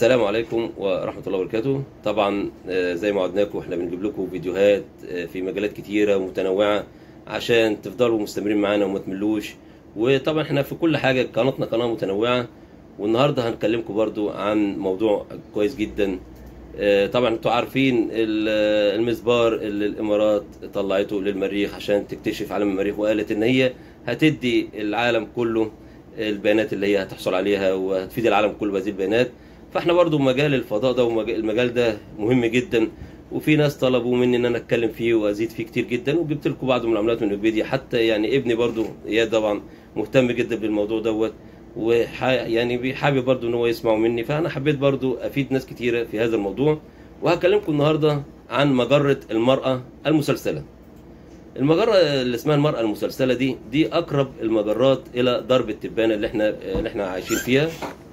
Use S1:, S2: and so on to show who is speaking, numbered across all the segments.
S1: السلام عليكم ورحمة الله وبركاته طبعا آه، زي ما وعدناكم احنا بنجيب لكم فيديوهات آه، في مجالات كتيرة ومتنوعة عشان تفضلوا مستمرين معانا وما تملوش وطبعا احنا في كل حاجة قناتنا قناة متنوعة والنهاردة هنكلمكم برضو عن موضوع كويس جدا آه، طبعا انتوا عارفين ال- المسبار اللي الامارات طلعته للمريخ عشان تكتشف عالم المريخ وقالت ان هي هتدي العالم كله البيانات اللي هي هتحصل عليها وهتفيد العالم كله بهذه البيانات فاحنا برضو مجال الفضاء ده والمجال ده مهم جدا وفي ناس طلبوا مني ان انا اتكلم فيه وازيد فيه كتير جدا وجبت لكم بعض من العملات من ويكيبيديا حتى يعني ابني برضو اياد طبعا مهتم جدا بالموضوع دوت وح يعني بي- حابب برضو ان هو يسمعوا مني فانا حبيت برضو افيد ناس كتيره في هذا الموضوع وهكلمكم النهارده عن مجره المراه المسلسله المجرة اللي اسمها المرأة المسلسلة دي دي أقرب المجرات إلى درب التبانة اللي احنا اللي احنا عايشين فيها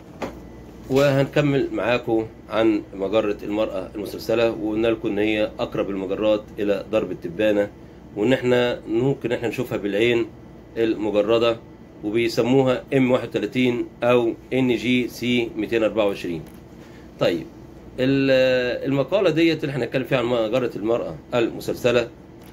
S1: وهنكمل معاكم عن مجرة المرأة المسلسلة وقلنا لكم إن هي أقرب المجرات إلى درب التبانة وإن احنا ممكن احنا نشوفها بالعين المجردة وبيسموها M31 أو NGC 224 طيب ال- المقالة ديت اللي احنا هنتكلم فيها عن مجرة المرأة المسلسلة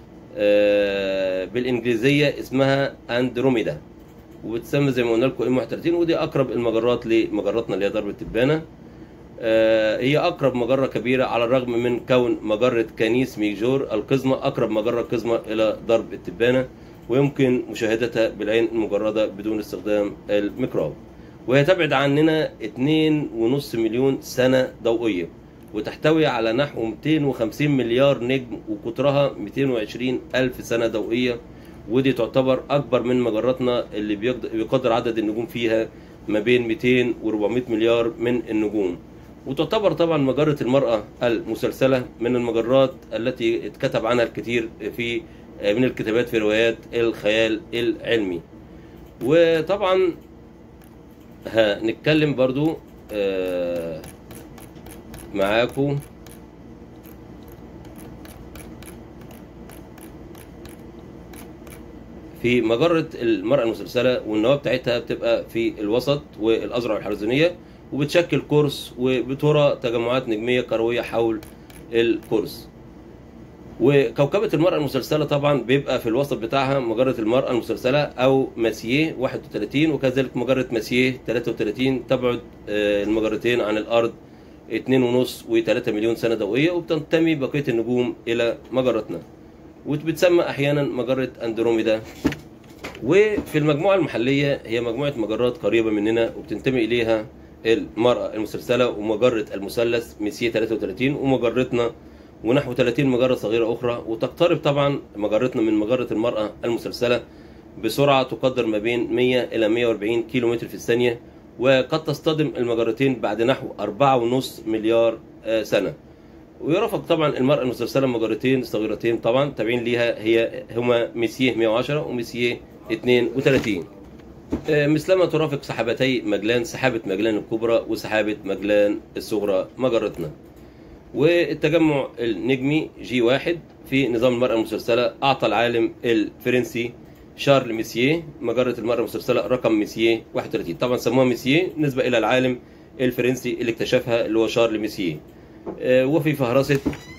S1: آه، بالانجليزيه اسمها اندروميدا وبتسمى زي ما قلنا لكم ام 31 ودي اقرب المجرات لمجراتنا اللي هي درب التبانه آه، هي اقرب مجره كبيره على الرغم من كون مجره كانيس ميجور القزمه اقرب مجره قزمه الى درب التبانه ويمكن مشاهدتها بالعين المجرده بدون استخدام الميكروب وهي تبعد عننا 2.5 مليون سنه ضوئيه وتحتوي على نحو 250 مليار نجم وقطرها 220 ألف سنة ضوئية ودي تعتبر أكبر من مجراتنا اللي بيقد- بيقدر عدد النجوم فيها ما بين 200 و 400 مليار من النجوم وتعتبر طبعا مجرة المرأة المسلسلة من المجرات التي اتكتب عنها الكثير في من الكتابات في روايات الخيال العلمي وطبعا هنتكلم برضو آه معاكم في مجرة المرأة المسلسلة والنواة بتاعتها بتبقى في الوسط والأزرع الحلزونية وبتشكل قرص وبترى تجمعات نجمية كروية حول القرص وكوكبة المرأة المسلسلة طبعا بيبقى في الوسط بتاعها مجرة المرأة المسلسلة أو ماسيه 31 وكذلك مجرة ماسيه 33 تبعد آه، المجرتين عن الأرض 2.5 و3 مليون سنة ضوئية وبتنتمي بقية النجوم إلى مجرتنا وبتسمى أحيانا مجرة أندروميدا وفي المجموعة المحلية هي مجموعة مجرات قريبة مننا وبتنتمي إليها المرأة المسلسلة ومجرة المثلث ميسيه 33 ومجرتنا ونحو 30 مجرة صغيرة أخرى وتقترب طبعا مجرتنا من مجرة المرأة المسلسلة بسرعة تقدر ما بين 100 إلى 140 كيلو متر في الثانية وقد تصطدم المجرتين بعد نحو 4.5 مليار آه، سنة ويرافق طبعا المرأة المسلسلة مجرتين صغيرتين طبعا تابعين ليها هي هما ميسيه 110 وميسيه 32 آه، مثلما ترافق سحابتي مجلان سحابة مجلان الكبرى وسحابة مجلان الصغرى مجرتنا والتجمع النجمي جي واحد في نظام المرأة المسلسلة أعطى العالم الفرنسي شارل ميسيه مجرة المرأة المسلسلة رقم ميسيه 31 طبعا سموها ميسيه نسبة إلى العالم الفرنسي اللي اكتشفها اللي هو شارل ميسيه آه، وفي فهرسة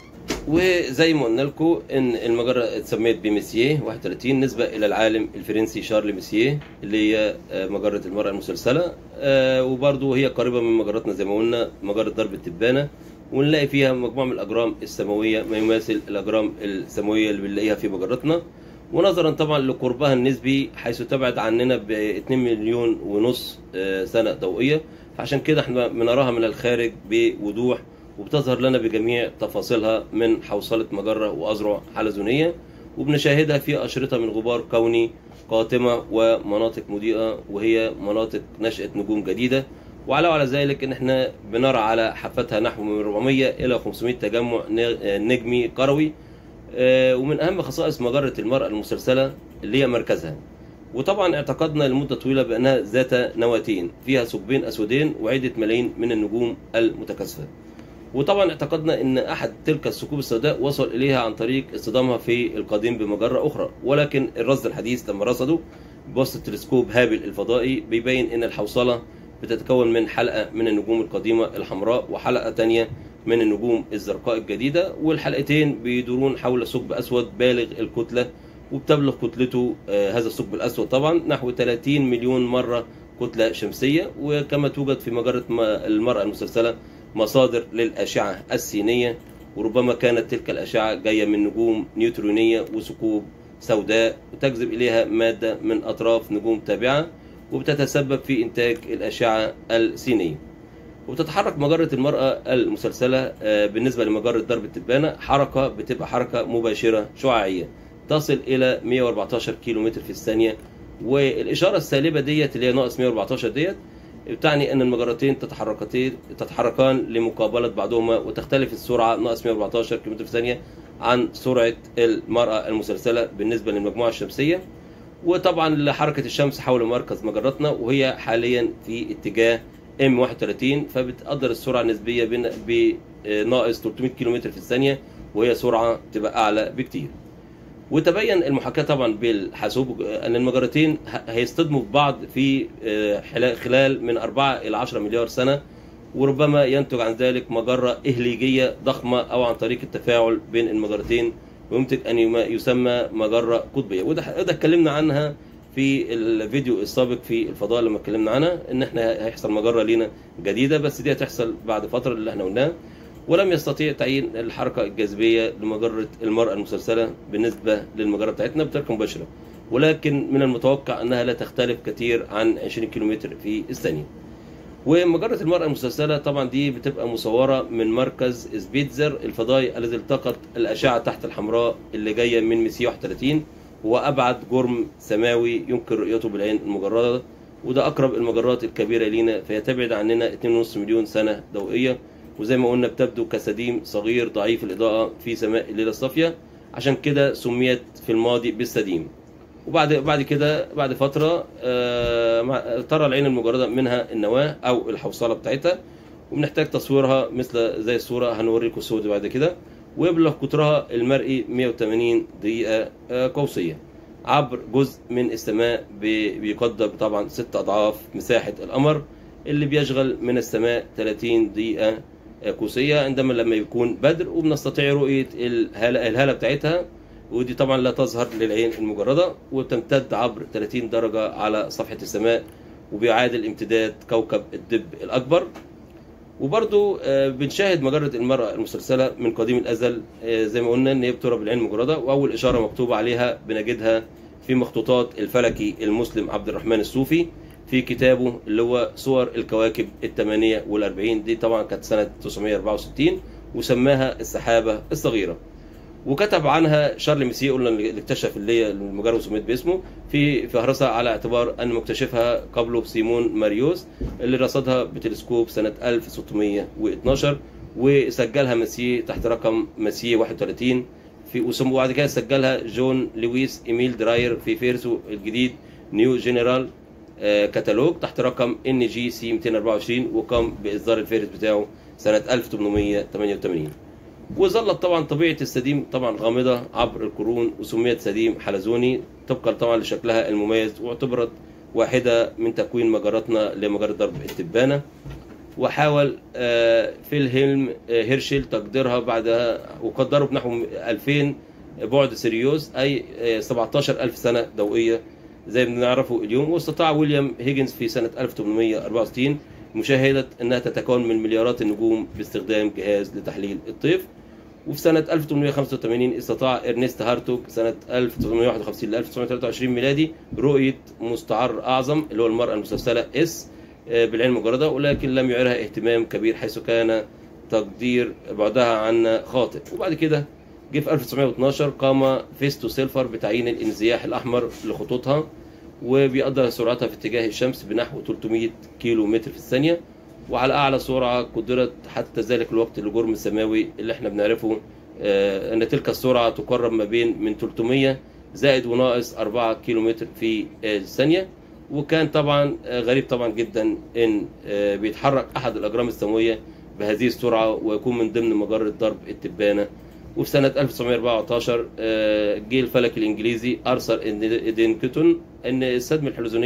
S1: وزي ما قلنا لكم ان المجره اتسميت بميسيه 31 نسبه الى العالم الفرنسي شارل ميسيه اللي هي آه، مجره المراه المسلسله آه، وبرضه هي قريبه من مجرتنا زي ما قلنا مجره درب التبانه ونلاقي فيها مجموعه من الاجرام السماويه ما يماثل الاجرام السماويه اللي بنلاقيها في مجرتنا ونظرا طبعا لقربها النسبي حيث تبعد عننا ب 2 مليون ونص آه، سنه ضوئيه فعشان كده احنا بنراها من الخارج بوضوح وبتظهر لنا بجميع تفاصيلها من حوصلة مجرة وأذرع حلزونية وبنشاهدها في أشرطة من غبار كوني قاتمة ومناطق مضيئة وهي مناطق نشأة نجوم جديدة وعلاوة على ذلك ان احنا بنرى على حفتها نحو من 400 الى 500 تجمع ن- نجمي كروي آه، ومن اهم خصائص مجرة المرأة المسلسلة اللي هي مركزها وطبعا اعتقدنا لمدة طويلة بأنها ذات نواتين فيها ثقبين أسودين وعدة ملايين من النجوم المتكاثفة وطبعا اعتقدنا ان احد تلك الثقوب السوداء وصل اليها عن طريق اصطدامها في القديم بمجره اخرى ولكن الرصد الحديث لما رصدوا بواسطه تلسكوب هابل الفضائي بيبين ان الحوصله بتتكون من حلقة من النجوم القديمة الحمراء وحلقة تانية من النجوم الزرقاء الجديدة والحلقتين بيدورون حول ثقب أسود بالغ الكتلة وبتبلغ كتلته آه، هذا الثقب الأسود طبعا نحو 30 مليون مرة كتلة شمسية وكما توجد في مجرة م- المرأة المسلسلة مصادر للأشعة السينية وربما كانت تلك الأشعة جاية من نجوم نيوترونية وثقوب سوداء وتجذب إليها مادة من أطراف نجوم تابعة وبتتسبب في إنتاج الأشعة السينية وبتتحرك مجرة المرأة المسلسلة آه، بالنسبة لمجرة درب التبانة حركة بتبقى حركة مباشرة شعاعية تصل إلى 114 كيلومتر في الثانية والإشارة السالبة ديت اللي هي ناقص 114 ديت بتعني أن المجرتين تتحركتين تتحركان لمقابلة بعضهما وتختلف السرعة ناقص 114 كيلومتر في الثانية عن سرعة المرأة المسلسلة بالنسبة للمجموعة الشمسية وطبعا لحركة الشمس حول مركز مجرتنا وهي حاليا في اتجاه ام 31 فبتقدر السرعة النسبية بين- بناقص 300 كيلومتر في الثانية وهي سرعة تبقى أعلى بكتير وتبين المحاكاة طبعا بالحاسوب أن المجرتين ه- هيصطدموا في بعض في آه، حلا- خلال من 4 إلى 10 مليار سنة وربما ينتج عن ذلك مجرة إهليجية ضخمة أو عن طريق التفاعل بين المجرتين ويمكن أن يما- يسمى مجرة قطبية وده ده اتكلمنا عنها في الفيديو السابق في الفضاء لما اتكلمنا عنها ان احنا هيحصل مجره لينا جديده بس دي هتحصل بعد فتره اللي احنا قلناها ولم يستطيع تعيين الحركه الجاذبيه لمجره المراه المسلسله بالنسبه للمجره بتاعتنا بطريقه مباشره ولكن من المتوقع انها لا تختلف كثير عن 20 كيلومتر في الثانيه ومجرة المرأة المسلسلة طبعا دي بتبقى مصورة من مركز سبيتزر الفضائي الذي التقط الأشعة تحت الحمراء اللي جاية من ميسي 31 هو أبعد جرم سماوي يمكن رؤيته بالعين المجردة وده أقرب المجرات الكبيرة لينا فهي تبعد عننا 2.5 مليون سنة ضوئية وزي ما قلنا بتبدو كسديم صغير ضعيف الإضاءة في سماء الليلة الصافية عشان كده سميت في الماضي بالسديم وبعد بعد كده بعد فتره آه، مع- ترى العين المجرده منها النواه او الحوصله بتاعتها وبنحتاج تصويرها مثل زي الصوره هنوريكم الصور بعد كده ويبلغ قطرها المرئي 180 دقيقه آه، قوسيه عبر جزء من السماء بي- بيقدر طبعا ست اضعاف مساحه القمر اللي بيشغل من السماء 30 دقيقه آه، قوسيه عندما لما يكون بدر وبنستطيع رؤيه الهاله الهاله بتاعتها ودي طبعا لا تظهر للعين المجردة وتمتد عبر 30 درجة على صفحة السماء وبيعادل امتداد كوكب الدب الأكبر وبرضو آه، بنشاهد مجرة المرأة المسلسلة من قديم الأزل آه، زي ما قلنا إن هي بترى بالعين المجردة وأول إشارة مكتوبة عليها بنجدها في مخطوطات الفلكي المسلم عبد الرحمن الصوفي في كتابه اللي هو صور الكواكب الثمانية والأربعين دي طبعا كانت سنة 964 وسماها السحابة الصغيرة وكتب عنها شارل ميسيه قلنا اللي اكتشف اللي هي المجرة سميت باسمه في فهرسة على اعتبار ان مكتشفها قبله سيمون ماريوس اللي رصدها بتلسكوب سنة 1612 وسجلها ميسيه تحت رقم ميسيه 31 في وسم- وبعد كده سجلها جون لويس ايميل دراير في فيرسو الجديد نيو جنرال آه، كتالوج تحت رقم ان جي سي 224 وقام باصدار الفهرس بتاعه سنة 1888 وظلت طبعا طبيعة السديم طبعا غامضة عبر القرون وسميت سديم حلزوني طبقا طبعا لشكلها المميز واعتبرت واحدة من تكوين مجراتنا لمجرة درب التبانة وحاول آه، فيلهلم آه، هيرشل تقديرها بعدها وقدره بنحو 2000 بعد سيريوس أي آه، 17000 سنة ضوئية زي ما بنعرفه اليوم واستطاع ويليام هيجنز في سنة 1864 مشاهدة أنها تتكون من مليارات النجوم باستخدام جهاز لتحليل الطيف وفي سنة 1885 استطاع إرنست هارتوج سنة 1851 ل 1923 ميلادي رؤية مستعر أعظم اللي هو المرأة المسلسلة اس آه، بالعين المجردة ولكن لم يعيرها اهتمام كبير حيث كان تقدير بعدها عنا خاطئ وبعد كده جه في 1912 قام فيستو سيلفر بتعيين الانزياح الأحمر لخطوطها وبيقدر سرعتها في اتجاه الشمس بنحو 300 كيلو متر في الثانية وعلى أعلى سرعة قدرت حتى ذلك الوقت لجرم السماوي اللي احنا بنعرفه آه، أن تلك السرعة تقرب ما بين من 300 زائد وناقص 4 كيلو متر في آه، الثانية وكان طبعا آه، غريب طبعا جدا ان آه، بيتحرك احد الاجرام السماويه بهذه السرعه ويكون من ضمن مجره ضرب التبانه وفي سنة 1914 آه، جه الفلك الإنجليزي أرسل إدينكتون أن السدم الحلزونية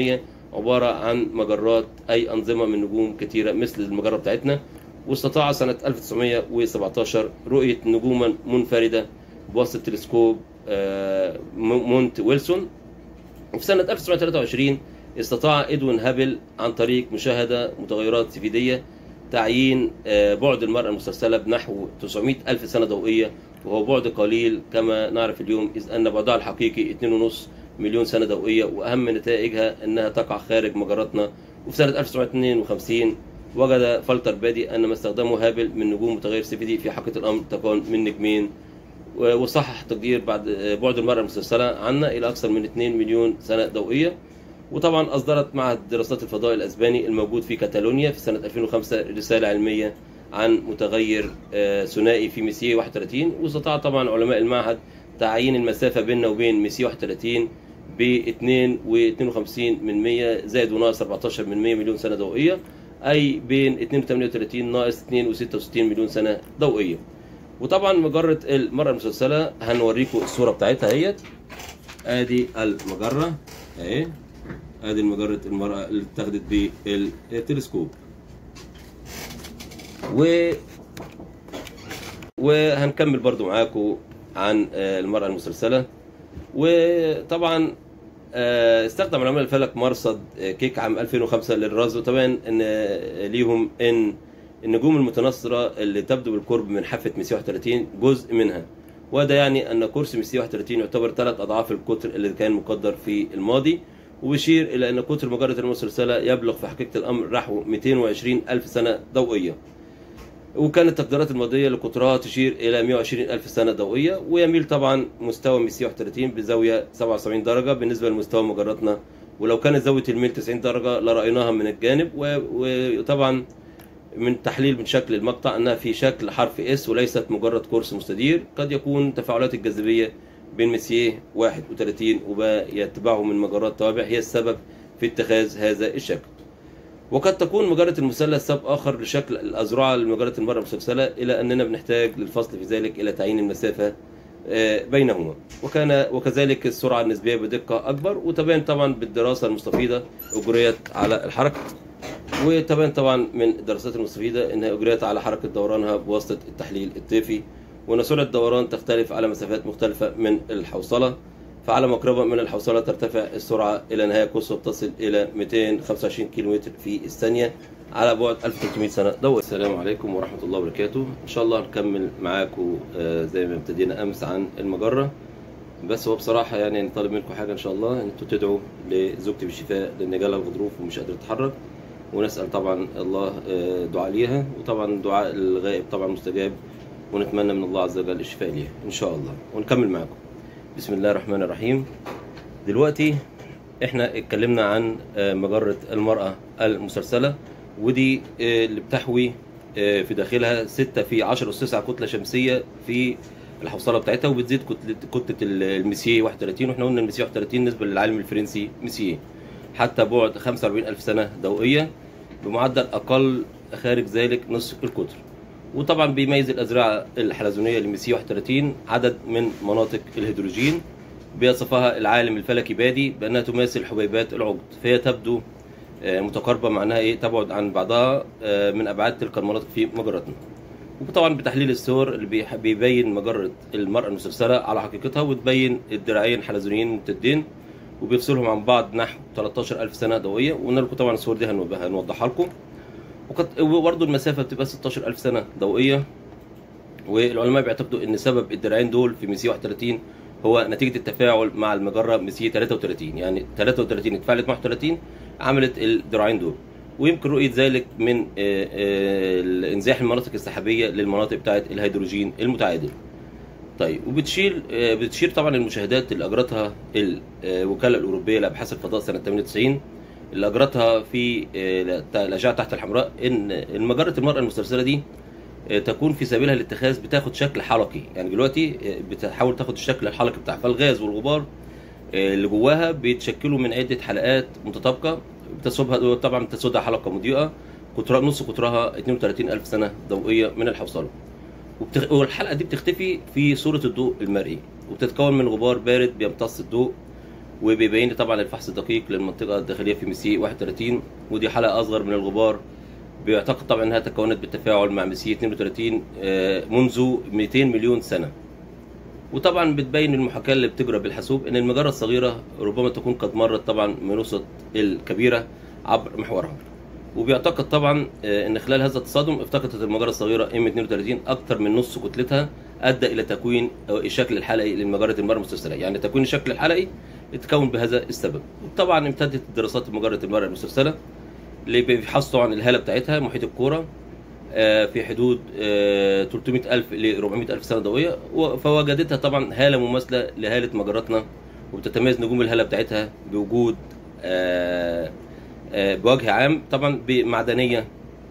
S1: عبارة عن مجرات أي أنظمة من نجوم كتيرة مثل المجرة بتاعتنا واستطاع سنة 1917 رؤية نجوما منفردة بواسطة تلسكوب آه، مونت ويلسون وفي سنة 1923 استطاع إدوين هابل عن طريق مشاهدة متغيرات سفيدية تعيين آه، بعد المرأة المسترسلة بنحو 900 ألف سنة ضوئية وهو بعد قليل كما نعرف اليوم إذ أن بعدها الحقيقي 2.5 مليون سنة ضوئية وأهم نتائجها أنها تقع خارج مجرتنا وفي سنة 1952 وجد فلتر بادي أن ما استخدمه هابل من نجوم متغير سفيدي في حقيقة الأمر تكون من نجمين وصحح تقدير بعد بعد المرأة المسترسلة عنا إلى أكثر من 2 مليون سنة ضوئية وطبعا أصدرت معهد دراسات الفضاء الأسباني الموجود في كاتالونيا في سنة 2005 رسالة علمية عن متغير آه، ثنائي في ميسيه 31 واستطاع طبعا علماء المعهد تعيين المسافة بيننا وبين ميسيه 31 ب 2 و52 من 100 زائد وناقص 14 من 100 مليون سنة ضوئية أي بين 2 و38 ناقص 2 و66 مليون سنة ضوئية وطبعا مجرة المرأة المسلسلة هنوريكم الصورة بتاعتها اهيت ادي المجرة اهي ادي مجرة المرأة اللي اتخذت بالتلسكوب و وهنكمل برضو معاكم عن آه، المرأة المسلسلة وطبعا آه، استخدم علماء الفلك مرصد آه، كيك عام 2005 للرصد وطبعا ان آه، ليهم ان النجوم المتناثرة اللي تبدو بالقرب من حافة ميسي 31 جزء منها وده يعني ان كرسي ميسي 31 يعتبر ثلاث اضعاف القطر اللي كان مقدر في الماضي وبيشير الى ان قطر مجرة المسلسلة يبلغ في حقيقة الامر نحو 220 الف سنة ضوئية وكانت التقديرات الماضية لقطرها تشير إلى 120 ألف سنة ضوئية ويميل طبعا مستوى ميسي 31 بزاوية 77 درجة بالنسبة لمستوى مجرتنا ولو كانت زاوية الميل 90 درجة لرأيناها من الجانب و- وطبعا من تحليل من شكل المقطع أنها في شكل حرف اس وليست مجرد قرص مستدير قد يكون تفاعلات الجاذبية بين ميسيه 31 وما يتبعه من مجرات توابع هي السبب في اتخاذ هذا الشكل وقد تكون مجرة المثلث سبب آخر لشكل الأذرع لمجرة المرأة المسلسلة إلى أننا بنحتاج للفصل في ذلك إلى تعيين المسافة آه، بينهما وكان وكذلك السرعة النسبية بدقة أكبر وتبين طبعا بالدراسة المستفيضة أجريت على الحركة وتبين طبعا من الدراسات المستفيدة أنها أجريت على حركة دورانها بواسطة التحليل الطيفي وأن سرعة الدوران تختلف على مسافات مختلفة من الحوصلة فعلى مقربة من الحوصلة ترتفع السرعة إلى نهاية قصوى تصل إلى 225 كيلومتر في الثانية على بعد 1300 سنة ضوئية السلام عليكم ورحمة الله وبركاته إن شاء الله نكمل معاكم آه، زي ما ابتدينا أمس عن المجرة بس هو بصراحة يعني طالب منكم حاجة إن شاء الله إن أنتوا تدعوا لزوجتي بالشفاء لأن جالها الغضروف ومش قادرة تتحرك ونسأل طبعا الله آه، دعاء ليها وطبعا دعاء الغائب طبعا مستجاب ونتمنى من الله عز وجل الشفاء ليها إن شاء الله ونكمل معاكم بسم الله الرحمن الرحيم دلوقتي احنا اتكلمنا عن آه، مجرة المرأة المسلسلة ودي آه، اللي بتحوي آه، في داخلها 6 في 10 أس 9 كتلة شمسية في الحوصلة بتاعتها وبتزيد كتلة كتلة الميسيه 31 واحنا قلنا الميسيه 31 بالنسبة للعالم الفرنسي ميسيه حتى بعد 45 ألف سنة ضوئية بمعدل أقل خارج ذلك نصف القطر وطبعا بيميز الأزرعة الحلزونية لميسيه 31 عدد من مناطق الهيدروجين بيصفها العالم الفلكي بادي بأنها تماثل حبيبات العقد فهي تبدو آه، متقاربة معناها إيه تبعد عن بعضها آه، من أبعاد تلك المناطق في مجرتنا وطبعا بتحليل الصور اللي بيح- بيبين مجرة المرأة المسلسلة على حقيقتها وتبين الدراعين حلزونيين ممتدين وبيفصلهم عن بعض نحو 13000 سنة ضوئية وقلنا لكم طبعا الصور دي هنوب- هنوضحها لكم وقد وبرضه المسافة بتبقى 16000 سنة ضوئية والعلماء بيعتقدوا ان سبب الدراعين دول في ميسي 31 هو نتيجه التفاعل مع المجره ميسي 33 يعني 33 اتفاعلت مع 31 عملت الدراعين دول ويمكن رؤيه ذلك من آه، آه، انزاح المناطق السحابيه للمناطق بتاعه الهيدروجين المتعادل طيب وبتشير آه، بتشير طبعا المشاهدات اللي اجرتها الوكاله الاوروبيه لابحاث الفضاء سنه 98 اللي اجرتها في آه، الاشعه تحت الحمراء ان مجره المراه المسترسله دي آه، تكون في سبيلها الاتخاذ بتاخد شكل حلقي يعني دلوقتي آه، بتحاول تاخد الشكل الحلقي بتاعها فالغاز والغبار آه، اللي جواها بيتشكلوا من عده حلقات متطابقه بتسودها طبعا بتسودها حلقه مضيئه قطرها نص قطرها 32 الف سنه ضوئيه من الحوصله وبتخ... والحلقه دي بتختفي في صوره الضوء المرئي وبتتكون من غبار بارد بيمتص الضوء وبيبين لي طبعا الفحص الدقيق للمنطقه الداخليه في مسي 31 ودي حلقه اصغر من الغبار بيعتقد طبعا انها تكونت بالتفاعل مع مسي 32 آه، منذ 200 مليون سنه وطبعا بتبين المحاكاه اللي بتجرى بالحاسوب ان المجره الصغيره ربما تكون قد مرت طبعا من وسط الكبيره عبر محورها وبيعتقد طبعا آه، ان خلال هذا التصادم افتقدت المجره الصغيره ام 32 اكثر من نص كتلتها ادى الى تكوين أو الشكل الحلقي للمجره المرأة المسترسله يعني تكوين الشكل الحلقي اتكون بهذا السبب طبعا امتدت دراسات مجره المرأة المسترسله اللي بيفحص طبعا الهاله بتاعتها محيط الكوره آه، في حدود آه، 300 ألف ل 400 ألف سنة ضوئية و- فوجدتها طبعا هالة مماثلة لهالة مجراتنا وبتتميز نجوم الهالة بتاعتها بوجود آه، آه، بوجه عام طبعا بمعدنية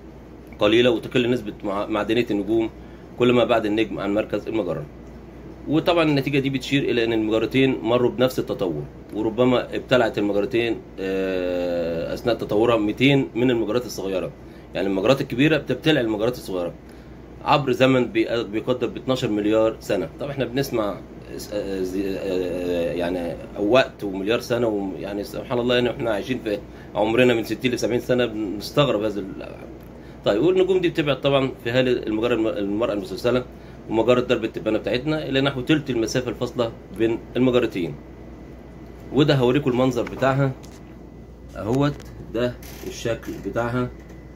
S1: قليلة وتقل نسبة مع- معدنية النجوم كل ما بعد النجم عن مركز المجرة وطبعا النتيجة دي بتشير إلى أن المجرتين مروا بنفس التطور وربما ابتلعت المجرتين آه، أثناء تطورها 200 من المجرات الصغيرة يعني المجرات الكبيرة بتبتلع المجرات الصغيرة عبر زمن بي- بيقدر ب 12 مليار سنة طبعا احنا بنسمع آه، زي- آه، يعني وقت ومليار سنة ويعني سبحان الله يعني احنا عايشين في عمرنا من 60 ل 70 سنة بنستغرب هذا ال- طيب والنجوم دي بتبعد طبعا في هاله المجرة الم- المرأة المسلسلة ومجرة درب التبانة بتاعتنا إلى نحو تلت المسافة الفاصلة بين المجرتين وده هوريكم المنظر بتاعها اهوت ده الشكل بتاعها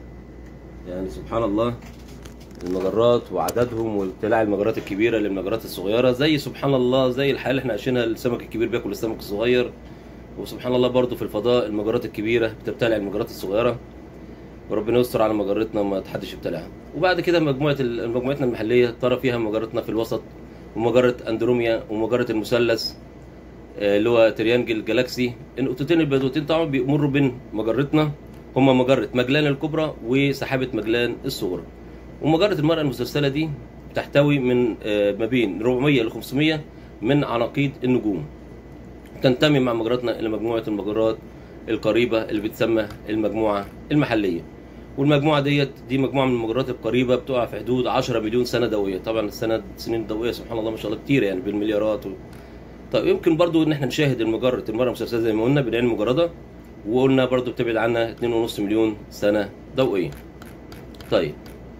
S1: يعني سبحان الله المجرات وعددهم وابتلاع المجرات الكبيره للمجرات الصغيره زي سبحان الله زي الحياه اللي احنا عايشينها السمك الكبير بياكل السمك الصغير وسبحان الله برضو في الفضاء المجرات الكبيره بتبتلع المجرات الصغيره وربنا يستر على مجرتنا ما حدش يبتلعها وبعد كده مجموعه ال- مجموعتنا المحليه ترى فيها مجرتنا في الوسط ومجره اندروميا ومجره المثلث آه، اللي هو تريانجل جالاكسي النقطتين البيضتين طبعا بيمروا بين مجرتنا هما مجرة مجلان الكبرى وسحابة مجلان الصغرى ومجرة المرأة المسلسلة دي تحتوي من آه، ما بين 400 ل 500 من عناقيد النجوم تنتمي مع مجرتنا إلى مجموعة المجرات القريبة اللي بتسمى المجموعة المحلية والمجموعة ديت دي مجموعة من المجرات القريبة بتقع في حدود 10 مليون سنة ضوئية طبعا السنة السنين الضوئية سبحان الله ما شاء الله كتير يعني بالمليارات و... طيب يمكن برضو ان احنا نشاهد المجرة المرأة المسلسلة زي ما قلنا بالعين المجردة وقلنا برضو بتبعد عنا 2.5 مليون سنة ضوئية طيب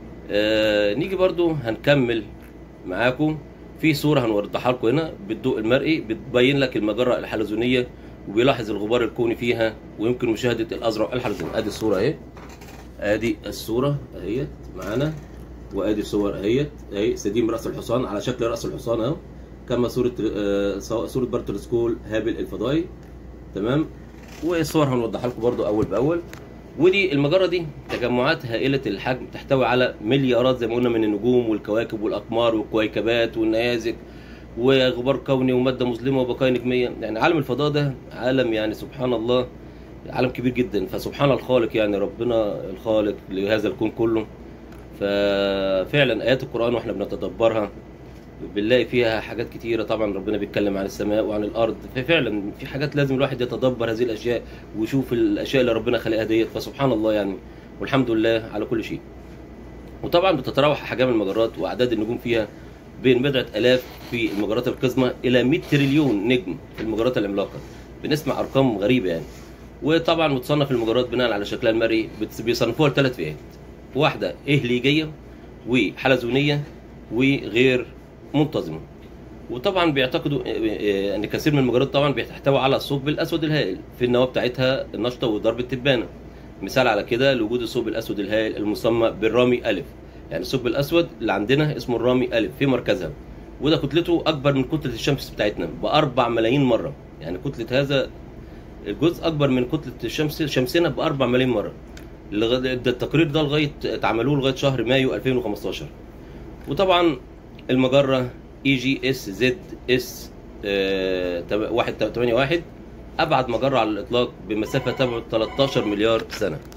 S1: آه نيجي برضو هنكمل معاكم في صورة هنوضحها لكم هنا بالضوء المرئي بتبين لك المجرة الحلزونية وبيلاحظ الغبار الكوني فيها ويمكن مشاهدة الأزرق الحلزوني ادي الصورة اهي ادي الصورة اهيت معانا وادي صور اهيت اهي سديم رأس الحصان على شكل رأس الحصان اهو كما صورة آه، صورة بارتل سكول هابل الفضائي تمام والصور هنوضحها لكم برضو اول باول ودي المجره دي تجمعات هائله الحجم تحتوي على مليارات زي ما قلنا من النجوم والكواكب والاقمار والكويكبات والنيازك وغبار كوني وماده مظلمه وبقايا نجميه يعني عالم الفضاء ده عالم يعني سبحان الله عالم كبير جدا فسبحان الخالق يعني ربنا الخالق لهذا الكون كله ففعلا ايات القران واحنا بنتدبرها بنلاقي فيها حاجات كتيرة طبعا ربنا بيتكلم عن السماء وعن الأرض ففعلا في حاجات لازم الواحد يتدبر هذه الأشياء ويشوف الأشياء اللي ربنا خلقها ديت فسبحان الله يعني والحمد لله على كل شيء وطبعا بتتراوح أحجام المجرات وأعداد النجوم فيها بين بضعة آلاف في المجرات القزمة إلى 100 تريليون نجم في المجرات العملاقة بنسمع أرقام غريبة يعني وطبعا متصنف المجرات بناء على شكلها المرئي بت- بيصنفوها لثلاث فئات واحدة إهليجية وحلزونية وغير منتظمه وطبعا بيعتقدوا آه، آه، ان كثير من المجرات طبعا بتحتوي على الثقب الاسود الهائل في النواه بتاعتها النشطه وضرب التبانه مثال على كده لوجود الثقب الاسود الهائل المسمى بالرامي الف يعني الثقب الاسود اللي عندنا اسمه الرامي الف في مركزها وده كتلته اكبر من كتله الشمس بتاعتنا باربع ملايين مره يعني كتله هذا الجزء اكبر من كتله الشمس شمسنا باربع ملايين مره لغاية- ده التقرير ده لغايه اتعملوه لغايه شهر مايو 2015 وطبعا المجره اي جي اس زد اس 181 ابعد مجره على الاطلاق بمسافه تبعد 13 مليار سنه